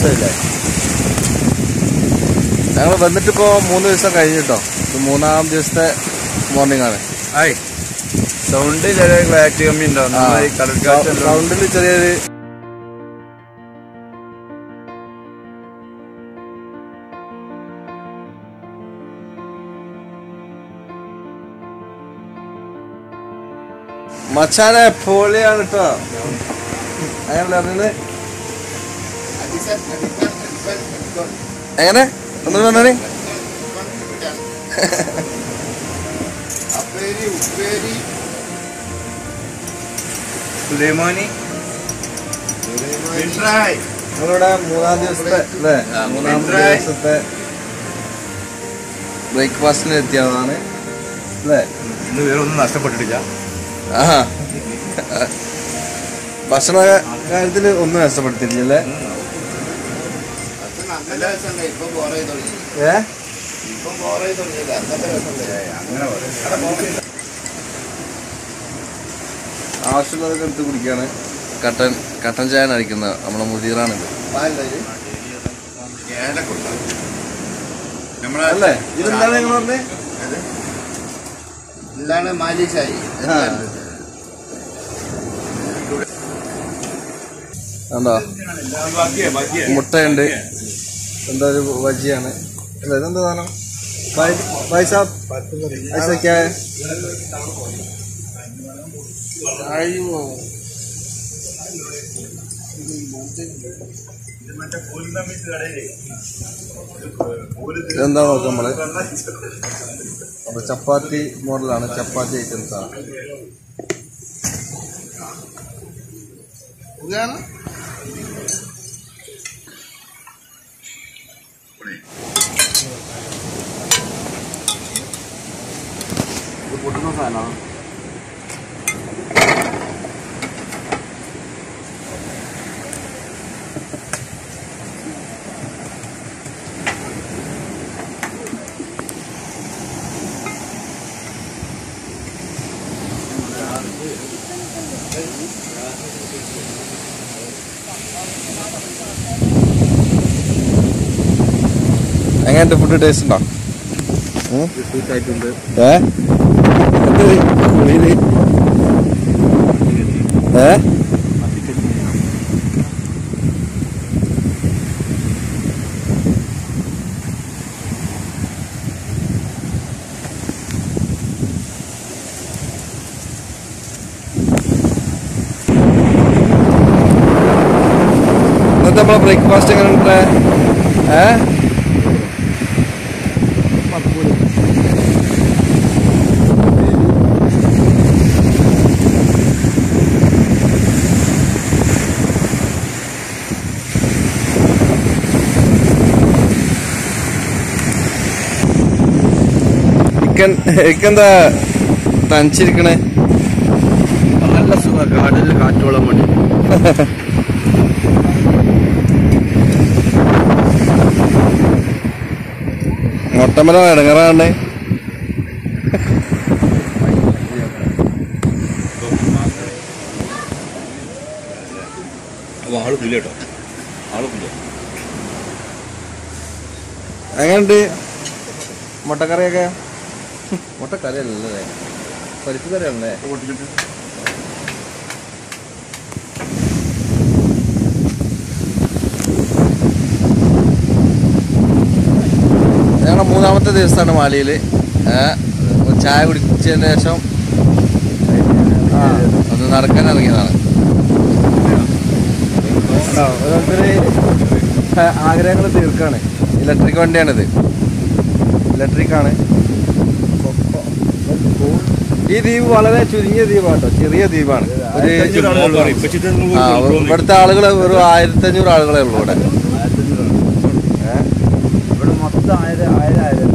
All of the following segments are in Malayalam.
ദിവസമില്ലേ ഞങ്ങൾ വന്നിട്ടിപ്പോ മൂന്ന് ദിവസം കഴിഞ്ഞിട്ടോ ഇത് മൂന്നാം ദിവസത്തെ മോർണിംഗ് ആണ് ആയി സൗണ്ട് ചെറിയ ക്ലാരിറ്റി കമ്മി ഉണ്ടാവും നമ്മൾ ഈ കടൽ കാറ്റ് എല്ലാം- സൗണ്ടിൽ ചെറിയൊരു മച്ചാനെ പൊളിയാണ് കേട്ടോ അങ്ങനെ അറിയുന്നത് എങ്ങനെ ഒന്ന് പറഞ്ഞേ സുലൈമാനി മിൻട്രായ്. നിങ്ങളുടെ മൂന്നാം ദിവസത്തെ അല്ലേ ആ, മൂന്നാം മിൻട്രായ്. ദിവസത്തെ ബ്രേക്ക്ഫാസ്റ്റിന് എത്തിയതാണ് അല്ലേ ഇന്ന് വേറെ ഒന്നും നഷ്ടപ്പെട്ടിട്ടില്ല ആഹാ ഭക്ഷണ കാര്യത്തിൽ ഒന്നും നഷ്ടപ്പെടുത്തിയില്ലേ ഏ ആവശ്യമുള്ളതൊക്കെ എടുത്ത് കുടിക്കാണ് കട്ടൻ കട്ടൻ ചായ അടിക്കുന്നത് നമ്മളെ മുതിറാണിത് ഏലക്കൊണ്ട നമ്മളെ അല്ലേ ഇതെന്താണ് നിങ്ങൾ പറഞ്ഞത് എന്താണ് മാലിശായി ആ. കണ്ടോ ബാക്കിയാ ബാക്കിയാ മുട്ടയുണ്ട് എന്താ ഒരു വജിയാണ് അല്ല ഇതെന്താ സാധനം പൈസ പൈസ അയ്യോ ഇതെന്താ നോക്കാം നമ്മള് അപ്പൊ ചപ്പാത്തി മോഡലാണ് ചപ്പാത്തി ഐറ്റംസ് ആണ് ഇതാണ് ഇത് പൊട്ടുന്ന സാധനമാണ് എങ്ങനെയുണ്ട് ഫുഡ് ടേസ്റ്റ് ഉണ്ടോ ഉം? ആയിട്ടുണ്ട് ഏ എന്ത് കുഴിയില്? ഏ ഇന്നത്തെ നമ്മളെ ബ്രേക്ക്ഫാസ്റ്റ് എങ്ങനെ ഉണ്ട് ഏ ഇക്കൻ ഇക്കെന്താ തനിച്ചിരിക്കണേ നല്ല സുഖ കാടിൽ കാറ്റോളം വേണ്ടി മൊട്ടമല ഇടങ്ങറാണ്ട് അപ്പൊ ആള് പുല്ല കേട്ടോ ആള് പുല്ല എങ്ങനെയുണ്ട് മുട്ടക്കറിയൊക്കെ മുട്ടക്കറി അല്ലല്ലേ പരിപ്പ് കറിയാണല്ലേ ഞങ്ങളുടെ മൂന്നാമത്തെ ദിവസമാണ് മാലിയിൽ ചായ കുടിച്ചതിന് ശേഷം ആ, ഒന്ന് നടക്കാൻ ഇറങ്ങിയതാണ് ഓരോരുത്തര് ആഗ്രഹങ്ങൾ തീർക്കാണ് ഇലക്ട്രിക് വണ്ടിയാണിത് ഇലക്ട്രിക് ആണ് ഈ ദ്വീപ് വളരെ ചുരുങ്ങിയ ദ്വീപാട്ടോ ചെറിയ ദ്വീപാണ് ഒരു ആ, ഇവിടുത്തെ ആളുകൾ വെറും ആയിരത്തി അഞ്ഞൂറ് ആളുകളെ ഉള്ളൂ ഇവിടെ ഏ? ഇവിടെ മൊത്തം ആയിരം ആയിരം ആയിരം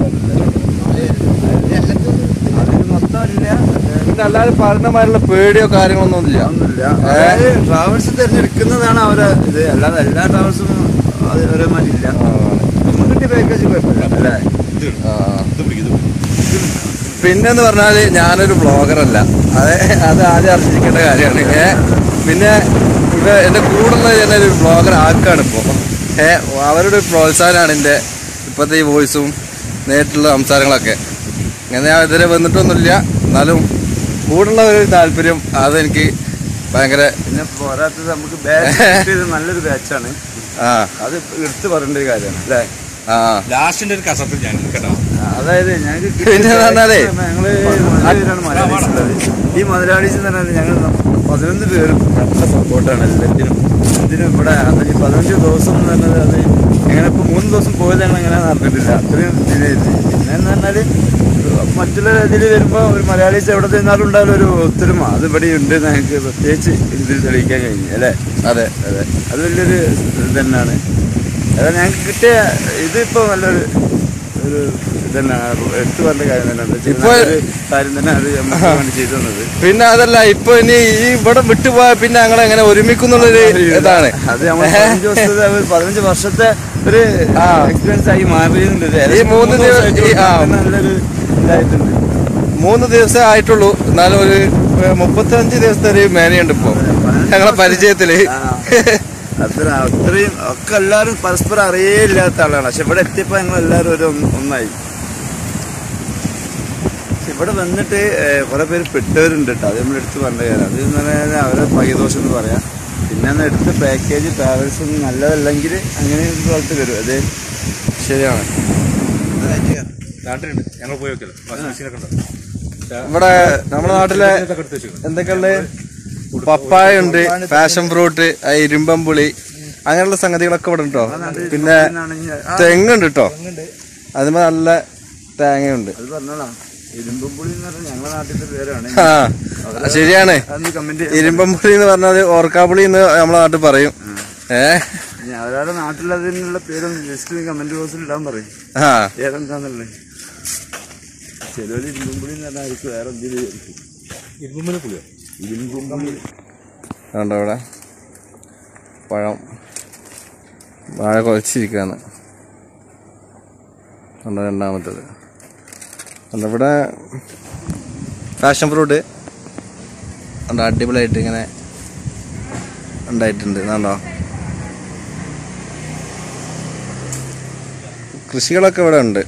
അതിൽ മൊത്തം ഇല്ല പിന്നെ അല്ലാതെ പറഞ്ഞമാരുള്ള പേടിയോ കാര്യങ്ങളൊന്നും ഇല്ല ഒന്നുമില്ല ഏ? അതായത് ട്രാവൽസ് തിരഞ്ഞെടുക്കുന്നതാണ് അവരെ ഇത് അല്ലാതെ എല്ലാ ട്രാവൽസും അത് ഒരേ മാതിരി ഇല്ല നമുക്ക് കിട്ടിയ പാക്കേജ് കുഴപ്പമില്ല അല്ലേ ആ. പിന്നെന്ന് പറഞ്ഞാല് ഞാനൊരു ബ്ലോഗറല്ല അത് അത് ആദ്യം അറിഞ്ഞിരിക്കേണ്ട കാര്യമാണ് ഏ പിന്നെ ഇവ എന്റെ കൂടുള്ള ഞാൻ ഒരു ബ്ലോഗർ ആക്കാണ് ഇപ്പോ ഏ അവരുടെ ഒരു പ്രോത്സാഹനമാണ് എൻ്റെ ഇപ്പോഴത്തെ ഈ വോയിസും നേരിട്ടുള്ള സംസാരങ്ങളൊക്കെ അങ്ങനെ ഞാൻ ഇതുവരെ വന്നിട്ടൊന്നുമില്ല എന്നാലും കൂടുള്ള ഒരു താല്പര്യം അതെനിക്ക് ഭയങ്കര പിന്നെ പോരാത്തത് നമുക്ക് ബാച്ച് നല്ലൊരു ബാച്ചാണ് ആ അത് എടുത്തു പറയേണ്ട ഒരു കാര്യമാണ് അല്ലേ ആ ലാസ്റ്റിന്റെ ഒരു കസത്തിൽ ഞാൻ കേട്ടോ അതായത് ഞങ്ങൾക്ക് കിട്ടിയ പിന്നെ എന്ന് പറഞ്ഞാലേ, ഞങ്ങള് നാല് പേരാണ് മലയാളീസ് ഉള്ളത് ഈ മലയാളീസ് എന്ന് പറഞ്ഞാൽ ഞങ്ങൾ പതിനൊന്ന് പേരും നല്ല സപ്പോർട്ടാണ് എല്ലാത്തിനും ഇതിനും ഇവിടെ അത് ഈ പതിനഞ്ച് ദിവസം എന്ന് പറഞ്ഞത് അത് എങ്ങനെ ഇപ്പൊ മൂന്ന് ദിവസം പോയതാണ് അങ്ങനെ നടന്നിട്ടില്ല അത്രയും ഇതിലായിരുന്നു പിന്നെ എന്ന് പറഞ്ഞാല് മറ്റുള്ള ഇതിൽ വരുമ്പോൾ ഒരു മലയാളീസ് എവിടെ ചെന്നാലും ഉണ്ടാവില്ല ഒരു ഒത്തൊരുമ അത് ഇവിടെ ഉണ്ട് ഞങ്ങൾക്ക് പ്രത്യേകിച്ച് ഇതിൽ തെളിയിക്കാൻ കഴിഞ്ഞു അല്ലേ അതെ അതെ അത് വലിയൊരു ഇത് തന്നെയാണ് അതായത് ഞങ്ങൾക്ക് കിട്ടിയ ഇതിപ്പോ നല്ലൊരു ഒരു ഇത് തന്നെയാണ് എടുത്തു പറഞ്ഞ കാര്യം തന്നെ എന്താ വെച്ചാൽ ഇപ്പൊ- നല്ലൊരു കാര്യം തന്നെ അത് നമുക്ക് വേണ്ടി ചെയ്തു തന്നത് പിന്നെ അതല്ല ഇപ്പൊ ഇനി ഈ ഇവിടെ വിട്ടുപോയാൽ പിന്നെ ഞങ്ങൾ എങ്ങനെ ഒരുമിക്കുന്നുള്ളൊരു ഇതാണ് അത് നമ്മൾ പതിനഞ്ച് ദിവസത്തെ ഒരു പതിനഞ്ച് വർഷത്തെ ഒരു ആ. എക്സ്പീരിയൻസ് ആയി മാറിയിട്ടുണ്ട് ഈ മൂന്ന് ദിവസം- ദിവസമായിട്ട് ഈ- ആ. നല്ലൊരു ഇതായിട്ടുണ്ട് മൂന്ന് ദിവസമേ ആയിട്ടുള്ളൂ എന്നാലും ഒരു ഏ, മുപ്പത്തഞ്ച് ദിവസത്തെ ഒരു മേനയുണ്ട് ഇപ്പൊ ഞങ്ങളെ പരിചയത്തില് ആ. അത്ര അത്രയും ഒക്കെ എല്ലാവരും പരസ്പരം അറിയേയില്ലാത്ത ആളാണ് പക്ഷെ ഇവിടെ എത്തിയപ്പോ ഞങ്ങൾ എല്ലാവരും ഒരു ഒന്ന് ഒന്നായി പക്ഷെ ഇവിടെ വന്നിട്ട് ഏഹ്, കുറെ പേര് പെട്ടവരുണ്ട് കേട്ടോ അത് നമ്മൾ എടുത്ത് പറഞ്ഞ കാര്യം അത് എന്ന് പറഞ്ഞാൽ അവരെ പൈദോഷം എന്ന് പറയാം പിന്നെ അന്ന് എടുത്ത പാക്കേജ് ട്രാവൽസ് ഒന്നും നല്ലതല്ലെങ്കിൽ അങ്ങനെ ഒരു സ്ഥലത്ത് വരും അത് ശരിയാണ് നാട്ടിലുണ്ട് ഞങ്ങൾ പോയി നോക്കിയല്ലോ വാഷിംഗ് മെഷീനൊക്കെ ഉണ്ടോ ഇവിടെ നമ്മുടെ നാട്ടിലെ ഇതൊക്കെ എടുത്ത് വെച്ചു എന്തൊക്കെയുള്ളത് പപ്പായ ഉണ്ട് പാഷൻ ഫ്രൂട്ട് ഇരുമ്പമ്പുളി അങ്ങനെയുള്ള സംഗതികളൊക്കെ ഇവിടെ ഉണ്ടോ പിന്നെ തെങ്ങുണ്ട് കേട്ടോ അതിന് നല്ല തേങ്ങയുണ്ട് അത് പറഞ്ഞോളാം ഇരുമ്പുംപുളി എന്ന് പറഞ്ഞാൽ ഞങ്ങളുടെ നാട്ടിലത്തെ പേരാണ് ആ ശരിയാണ് അതൊന്ന് കമന്റ് ഇരുമ്പമ്പുളി എന്ന് പറഞ്ഞാൽ ഓർക്കാപ്പുളി എന്ന് നമ്മളെ നാട്ടിൽ പറയും ഏ അവരവരുടെ നാട്ടിലതിനുള്ള പേരൊന്ന് ജസ്റ്റ് കമന്റ് ബോക്സിൽ ഇടാൻ പറയും ആ ഏതെന്താന്നുള്ളത് ചിലവര് ഇരുമ്പുംപുളി എന്ന് പറഞ്ഞാൽ അവർക്ക് വേറെ എന്തെങ്കിലും ഇരുമ്പുമ്മല് പുളിയോ ഇരുമ്പുംപുളി കണ്ടോ ഇവിടെ പഴം വാഴ കുഴച്ചിരിക്കുകയാണ് കണ്ടോ രണ്ടാമത്തത് കണ്ടോ ഇവിടെ പാഷൻ ഫ്രൂട്ട് കണ്ടോ അടിപൊളിയായിട്ട് ഇങ്ങനെ ഉണ്ടായിട്ടുണ്ട് കണ്ടോ കൃഷികളൊക്കെ ഇവിടെ ഉണ്ട്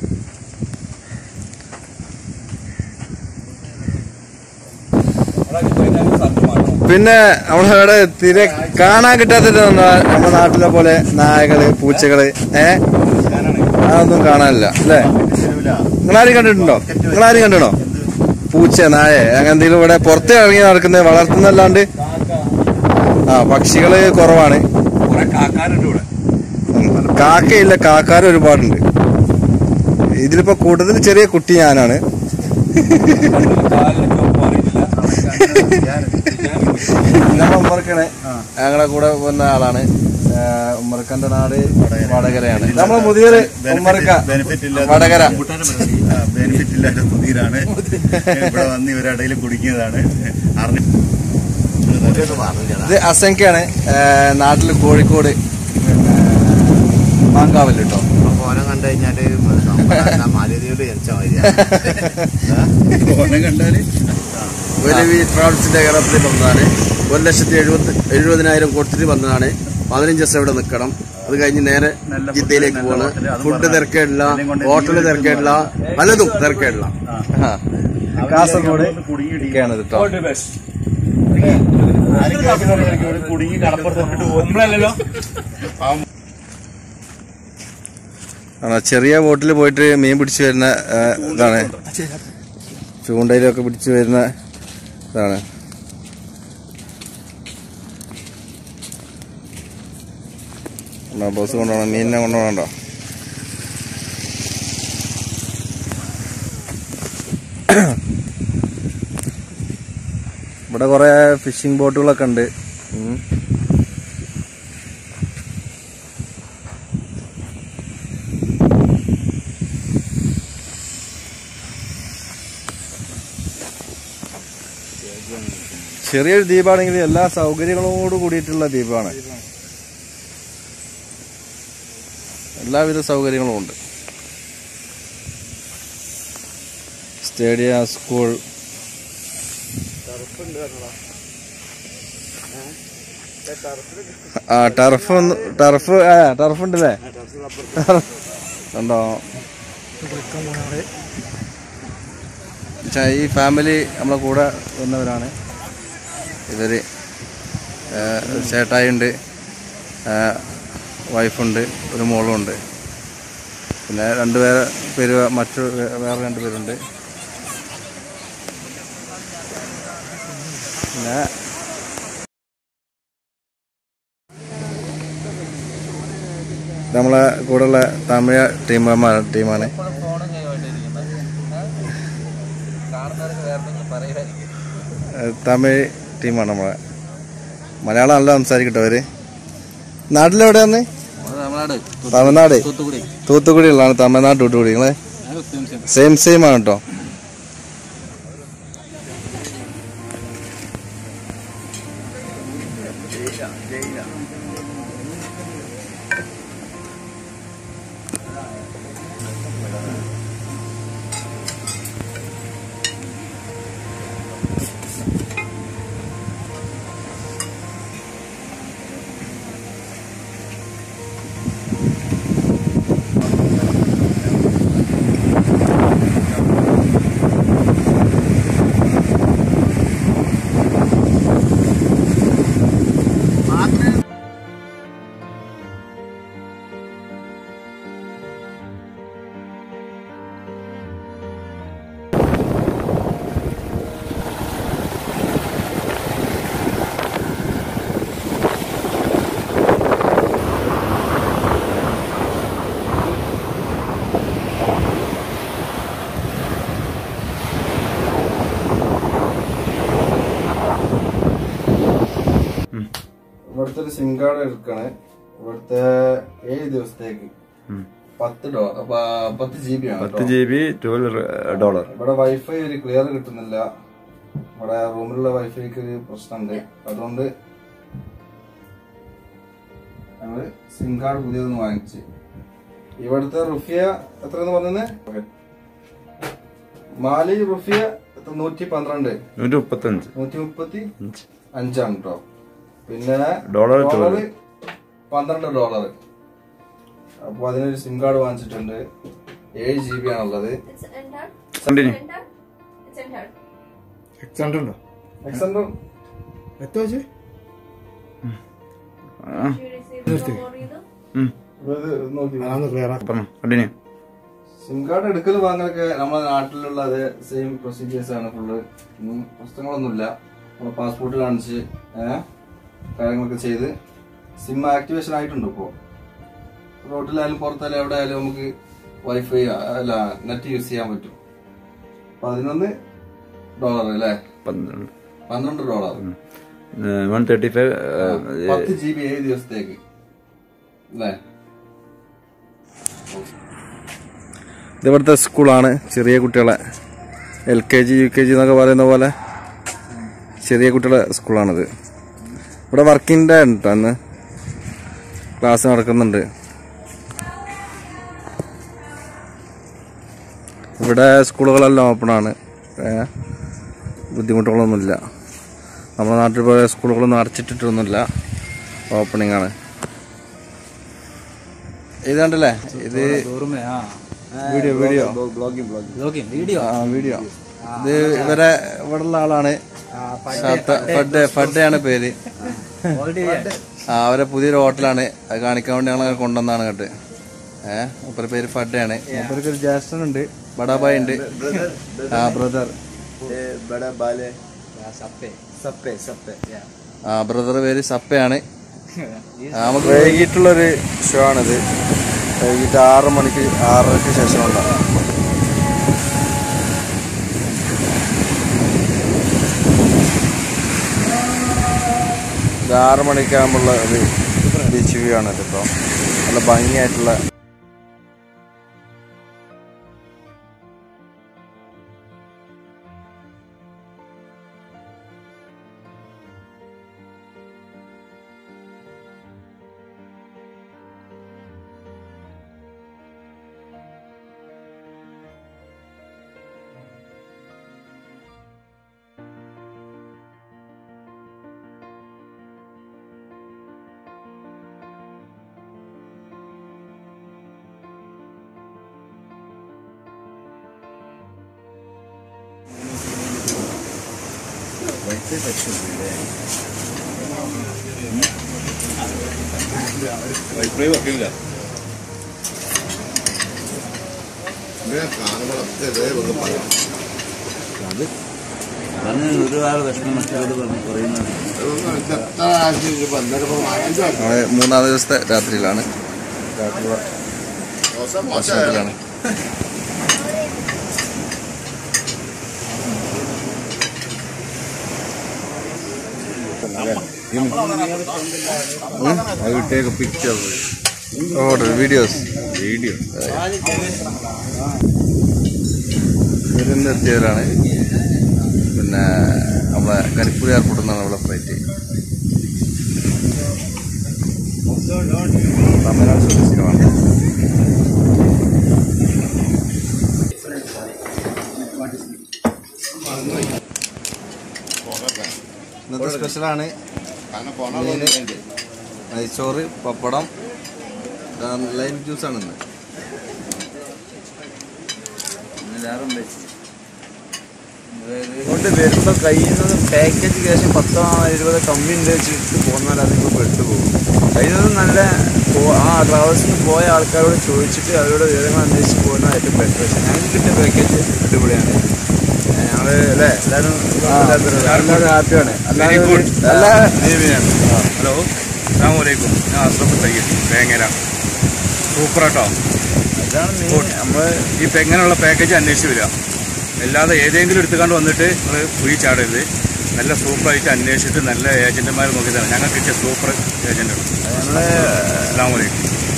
പിന്നെ നമ്മളിവിടെ തീരെ കാണാൻ കിട്ടാത്തത് എന്താ നമ്മുടെ നാട്ടിലെ പോലെ നായകള് പൂച്ചകള് ഏ അതൊന്നും കാണാനില്ല അല്ലേ നിങ്ങളാരും കണ്ടിട്ടുണ്ടോ നിങ്ങളാരും കണ്ടിട്ടുണ്ടോ പൂച്ച നായ അങ്ങനെ എന്തെങ്കിലും ഇവിടെ പുറത്ത് ഇറങ്ങി നടക്കുന്നത് വളർത്തുന്നല്ലാണ്ട് ആ പക്ഷികള് കുറവാണ് കുറെ കാക്കാരുണ്ട് ഇവിടെ ഉം. കാക്കയില്ല കാക്കാർ ഒരുപാടുണ്ട് ഇതിലിപ്പോ കൂടുതൽ ചെറിയ കുട്ടി ഞാനാണ് കാലിന് ചുവപ്പ് അറിയില്ല നമ്മൾ ഉമ്മർക്കാണ് ഞങ്ങളെ കൂടെ വന്ന ആളാണ് ആ, ഉമ്മർക്കന്റെ നാട് വടകരയാണ് നമ്മളെ മുതിയൊരു ഉമ്മർക്ക വടകര ബെനിഫിറ്റ് ഇല്ലാത്ത പുതിയതാണ് ഇവിടെ വന്ന് ഇവരിടയിൽ കുടിക്കുന്നതാണ് അറിഞ്ഞ ഇത് അസംഖ്യാണ് നാട്ടിൽ കോഴിക്കോട് പിന്നെ മാങ്കാവല് കേട്ടോ ഓനം കണ്ടു കഴിഞ്ഞാല് മാലതിയോട് ജനിച്ച ഓണം കണ്ടാല് ഒരു ട്രാവൽസിന്റെ കേരളത്തിൽ വന്നതാണ് ഒരു ലക്ഷത്തി എഴുപത്തി എഴുപതിനായിരം കൊടുത്തിട്ട് വന്നതാണ് പതിനഞ്ച് ദിവസം ഇവിടെ നിൽക്കണം അത് കഴിഞ്ഞ് നേരെ ജിദ്ദയിലേക്ക് പോകണം ഫുഡ് തിരക്കേടില്ല ഹോട്ടല് തിരക്കേടില്ല പലതും തിരക്കേടില്ല ആ. കാസർഗോഡ് ഒക്കെയാണ് ഇത് കേട്ടോ കുടുങ്ങി കടപ്പുറത്ത് തൊട്ടിട്ട് നമ്മളല്ലല്ലോ ആണോ ചെറിയ ബോട്ടിൽ പോയിട്ട് മീൻ പിടിച്ചു വരുന്ന ആ, ഇതാണ് ചൂണ്ടയിലൊക്കെ പിടിച്ചു വരുന്ന ഇതാണ് ഉണ്ടോ, ബോസ് കൊണ്ടുപോകണം മീനിനെ കൊണ്ടുപോകണ്ടോ ഇവിടെ കുറെ ഫിഷിംഗ് ബോട്ടുകളൊക്കെ ഉണ്ട് ഉം. ചെറിയൊരു ദ്വീപാണെങ്കിൽ എല്ലാ സൗകര്യങ്ങളോട് കൂടിയിട്ടുള്ള ദ്വീപാണ് എല്ലാവിധ സൗകര്യങ്ങളും ഉണ്ട് സ്റ്റേഡിയം സ്കൂൾ ആ ടർഫ് ഒന്ന് ടർഫ് ആ ടർഫ് ഉണ്ടല്ലേ ഉണ്ടോ ച്ചാ, ഈ ഫാമിലി നമ്മളെ കൂടെ വന്നവരാണ് ഇവര് ആ, ചേട്ടായി ഉണ്ട് വൈഫുണ്ട് ഒരു മോളും ഉണ്ട് പിന്നെ രണ്ട് പേര് പേര് മറ്റു വേ- വേറെ രണ്ട് പേരുണ്ട് പിന്നെ നമ്മളെ കൂടെയുള്ള തമിഴ് ടീമന്മാർ ടീമാണ് ഏഹ് തമിഴ് ടീമാണ് നമ്മളെ മലയാളം നല്ല സംസാരിക്കട്ടെ അവര് നാട്ടിലെവിടെയാന്ന് തമിഴ്നാട് തൂത്തുക്കുടി ഉള്ളതാണ് തമിഴ്നാട് തൂത്തുക്കുടി നിങ്ങള് സെയിം സെയിം ആണ് കേട്ടോ ഇവിടുത്തെ ഒരു സിം കാർഡ് എടുക്കണേ ഇവിടുത്തെ ഏഴ് ദിവസത്തേക്ക് പത്ത് ഡോ പ- പത്ത് ജി ബി ആണ് പത്ത് കേട്ടോ. ജി ബി ട്വൽവ് ഡോളർ ഇവിടെ വൈഫൈ ഒരു ക്ലിയർ കിട്ടുന്നില്ല ഇവിടെ റൂമിലുള്ള വൈഫൈക്ക് ഒരു പ്രശ്നമുണ്ട് അതുകൊണ്ട് ഞങ്ങള് സിം കാർഡ് പുതിയതൊന്ന് വാങ്ങിച്ച് ഇവിടുത്തെ റുഫിയ എത്രയെന്ന് പറഞ്ഞത് മാലി റുഫിയ എത്ര നൂറ്റി പന്ത്രണ്ട് നൂറ്റി മുപ്പത്തഞ്ച് നൂറ്റി മുപ്പത്തി അഞ്ചാണ് കേട്ടോ പിന്നെ ഡോളർ ഡോളറ് പന്ത്രണ്ട് ഡോളർ അപ്പൊ അതിനൊരു സിം കാർഡ് വാങ്ങിച്ചിട്ടുണ്ട് ഏഴ് ജി ബി ആണുള്ളത് It's entered. Continue Entered. It's entered. Extender Did you receive no more either? നോക്കി പറഞ്ഞു കണ്ടിന്യൂ സിം കാർഡ് എടുക്കൽ വാങ്ങലൊക്കെ നമ്മുടെ നാട്ടിലുള്ള അതേ സെയിം പ്രൊസീജിയേഴ്സ് ആണ് ഫുള്ള് ഒന്നും പ്രശ്നങ്ങളൊന്നുമില്ല നമ്മുടെ പാസ്പോർട്ട് കാണിച്ച് ഏഹ് കാര്യങ്ങളൊക്കെ ചെയ്ത് സിം ആക്ടിവേഷൻ ആയിട്ടുണ്ട് ഇപ്പോ റോഡിലായാലും പുറത്തായാലും എവിടെ ആയാലും നമുക്ക് വൈഫൈ അല്ല നെറ്റ് യൂസ് ചെയ്യാൻ പറ്റും പതിനൊന്ന് ഡോളർ അല്ലേ പന്ത്രണ്ട് പന്ത്രണ്ട് ഡോളർ വൺ തേർട്ടി ഫൈവ് പത്ത് ജി ബി ഏഴ് ദിവസത്തേക്ക് അല്ലേ ഇത് ഇവിടുത്തെ സ്കൂളാണ് ചെറിയ കുട്ടികളെ L K G U K G എന്നൊക്കെ പറയുന്ന പോലെ ചെറിയ കുട്ടികളെ സ്കൂളാണിത് ഇവിടെ വർക്കിംഗ് ഡേ ഉണ്ട് ട്ടോ അന്ന് ക്ലാസ് നടക്കുന്നുണ്ട് ഇവിടെ സ്കൂളുകളെല്ലാം ഓപ്പണാണ് ബുദ്ധിമുട്ടുകളൊന്നുമില്ല നമ്മുടെ നാട്ടിൽ പോലെ സ്കൂളുകളൊന്നും അടച്ചിട്ടിട്ടൊന്നുമില്ല ഓപ്പണിംഗ് ആണ് ഇത് കണ്ടല്ലേ ഇത് വീഡിയോ വീഡിയോ ആ വീഡിയോ ഇത് ഇവരെ ഇവിടെ ഉള്ള ആളാണ് ഷാത്ത- ഫഡ് ഫഡയാണ് പേര് ആ അവരെ പുതിയൊരു ഹോട്ടലാണ് അത് കാണിക്കാൻ വേണ്ടി ഞങ്ങൾ കൊണ്ടുവന്നാണ് കേട്ട് ഏഹ് മൂപ്പര പേര് ഫഡയാണ് മൂപ്പർക്ക് ഒരു ജ്യേഷ്ഠൻ ഉണ്ട് ബഡാബായ് ഉണ്ട് ആ ബ്രദർ ആ ബ്രദർ പേര് സപ്പയാണ് ആ, നമുക്ക് വൈകിട്ടുള്ളൊരു ഷോ ആണിത് വൈകിട്ട് ആറ് മണിക്ക് ആറരയ്ക്ക് ശേഷം ഉണ്ടാവും ഇത് ആറ് മണിക്കാകുമ്പോഴുള്ള ഒരു ബീച്ച് വ്യൂ ആണ് കേട്ടോ നല്ല ഭംഗിയായിട്ടുള്ള വൈഫൈ പറ്റുന്നില്ലേ വൈഫൈ വെക്കില്ല പറഞ്ഞ ഒരുപാട് വിഷമം മറ്റവരോട് പറഞ്ഞു പറയുന്നത് നമ്മള് മൂന്നാം ദിവസത്തെ രാത്രിയിലാണ് രാത്രി ഭക്ഷണത്തിലാണ് I will take a picture of it. Order videos Video. ഇവരിന്ന് എത്തിയവരാണ് പിന്നെ നമ്മളെ കരിപ്പൂർ എയർപോർട്ടിൽ നിന്നാണ് നമ്മളെ ഫ്ലൈറ്റ് തമിഴ്നാട് സ്വദേശികളാണ് ഇന്നത്തെ സ്പെഷ്യലാണ് മീന് നെയ്ച്ചോറ് പപ്പടം ലൈം ജ്യൂസാണ് ഇന്ന് ഇങ്ങോട്ട് വരുമ്പോൾ കയ്യിൽ നിന്ന് പാക്കേജ് ശേഷം പത്തോ ഇരുപതോ കമ്മി ഉണ്ട് വെച്ചിട്ട് പോന്നാൽ അത് നിങ്ങൾ പെട്ടുപോകും കയ്യിൽ നിന്ന് നല്ല പോ- ആ ട്രാവൽസിന് പോയ ആൾക്കാരോട് ചോദിച്ചിട്ട് അവരോട് വിവരങ്ങൾ അന്വേഷിച്ച് പോകുന്ന ഏറ്റവും ബെറ്റർ പക്ഷേ ഞങ്ങൾക്ക് കിട്ടിയ പാക്കേജ് അടിപൊളിയാണ് ഞങ്ങൾ അല്ലേ എല്ലാവരും എല്ലാവരും ഹാപ്പിയാണ് Very good. എല്ലാ ഹലോ അസ്സാമലൈക്കും ഞാൻ അസ്രഫ് തയ്യൽ വേങ്ങര സൂപ്പർ കേട്ടോ ഇതാണ് മെയിൻ നമ്മൾ ഈ പെങ്ങനെയുള്ള പാക്കേജ് അന്വേഷിച്ച് വരിക അല്ലാതെ ഏതെങ്കിലും എടുത്തുകൊണ്ട് വന്നിട്ട് നിങ്ങൾ കുഴി ചാടരുത് നല്ല സൂപ്പറായിട്ട് അന്വേഷിച്ചിട്ട് നല്ല ഏജന്റുമാരെ നോക്കി തരാം ഞങ്ങൾക്ക് കിട്ടിയ സൂപ്പർ ഏജന്റാണ് നമ്മള് അസ്സാം വലൈക്കും